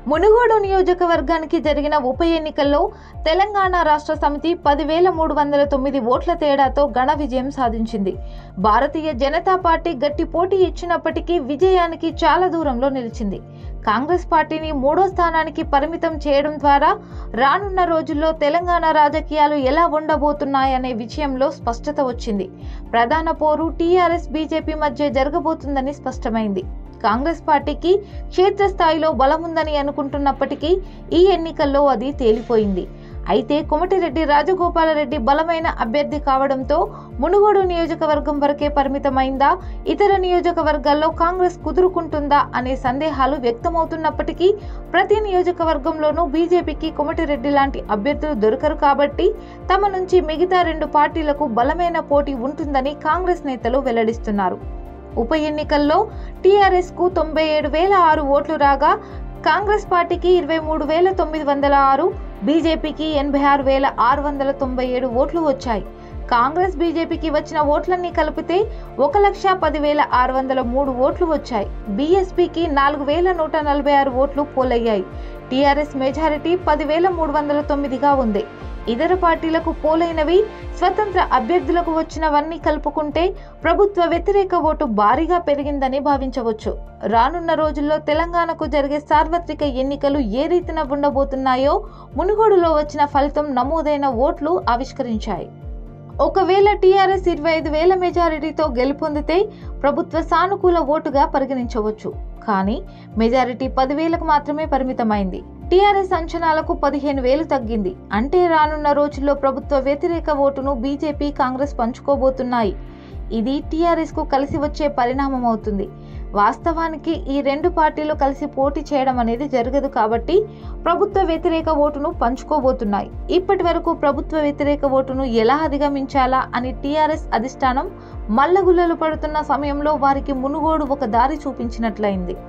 మునుగోడు నియోజకవర్గానికి జరిగిన ఉప ఎన్నికల్లో తెలంగాణ రాష్ట్ర సమితి పదివేల మూడు వందల తొమ్మిది ఓట్ల తేడాతో ఘన విజయం సాధించింది భారతీయ జనతా పార్టీ గట్టి పోటీ ఇచ్చినప్పటికీ విజయానికి చాలా దూరంలో నిలిచింది కాంగ్రెస్ పార్టీని మూడో స్థానానికి పరిమితం చేయడం ద్వారా రానున్న రోజుల్లో తెలంగాణ రాజకీయాలు ఎలా ఉండబోతున్నాయనే విషయంలో స్పష్టత వచ్చింది ప్రధాన పోరు టీఆర్ఎస్ బీజేపీ మధ్య జరగబోతుందని స్పష్టమైంది కాంగ్రెస్ పార్టీకి క్షేత్రస్థాయిలో బలముందని అనుకుంటున్నప్పటికీ ఈ ఎన్నికల్లో అది తేలిపోయింది అయితే కోమటిరెడ్డి రాజగోపాలరెడ్డి బలమైన అభ్యర్థి కావడంతో మునుగోడు నియోజకవర్గం వరకే పరిమితమైందా ఇతర నియోజకవర్గాల్లో కాంగ్రెస్ కుదురుకుంటుందా అనే సందేహాలు వ్యక్తమవుతున్నప్పటికీ ప్రతి నియోజకవర్గంలోనూ బీజేపీకి కోమటిరెడ్డి లాంటి అభ్యర్థులు దొరకరు కాబట్టి తమ నుంచి మిగతా రెండు పార్టీలకు బలమైన పోటీ ఉంటుందని కాంగ్రెస్ నేతలు వెల్లడిస్తున్నారు ఉప ఎన్నికల్లో టీఆర్ఎస్ కు తొంభై ఏడు వేల ఆరు ఓట్లు రాగా కాంగ్రెస్ పార్టీకి ఇరవై మూడు వేల తొమ్మిది వందల ఆరు బీజేపీకి ఎనభై ఆరు వేల ఆరు వందల తొంభై ఏడు ఓట్లు వచ్చాయి కాంగ్రెస్ బీజేపీకి వచ్చిన ఓట్లన్నీ కలిపితే ఒక లక్ష పదివేల ఆరు వందల మూడు ఓట్లు వచ్చాయి బీఎస్పీకి నాలుగు వేల నూట నలభై ఆరు ఓట్లు పోలయ్యాయి టీఆర్ఎస్ మెజారిటీ పదివేల మూడు వందల తొమ్మిదిగా ఉంది ఇతర పార్టీలకు పోలైనవి స్వతంత్ర అభ్యర్థులకు వచ్చినవన్నీ కలుపుకుంటే ప్రభుత్వ వ్యతిరేక ఓటు భారీగా పెరిగిందని భావించవచ్చు రానున్న రోజుల్లో తెలంగాణకు జరిగే సార్వత్రిక ఎన్నికలు ఏ రీతిన ఉండబోతున్నాయో మునుగోడులో వచ్చిన ఫలితం నమోదైన ఓట్లు ఆవిష్కరించాయి ఒకవేళ టీఆర్ఎస్ ఇరవై ఐదు వేల మెజారిటీతో గెలుపొందితే ప్రభుత్వ సానుకూల ఓటుగా పరిగణించవచ్చు కానీ మెజారిటీ పదివేలకు మాత్రమే పరిమితమైంది టీఆర్ఎస్ అంచనాలకు పదిహేను వేలు తగ్గింది అంటే రానున్న రోజుల్లో ప్రభుత్వ వ్యతిరేక ఓటును బీజేపీ కాంగ్రెస్ పంచుకోబోతున్నాయి ఇది టీఆర్ఎస్ కు కలిసి వచ్చే పరిణామం అవుతుంది వాస్తవానికి ఈ రెండు పార్టీలు కలిసి పోటీ చేయడం అనేది జరగదు కాబట్టి ప్రభుత్వ వ్యతిరేక ఓటును పంచుకోబోతున్నాయి ఇప్పటి వరకు ప్రభుత్వ వ్యతిరేక ఓటును ఎలా అధిగమించాలా అని టీఆర్ఎస్ అధిష్టానం మల్లగుల్లలు పడుతున్న సమయంలో వారికి మునుగోడు ఒక దారి చూపించినట్లయింది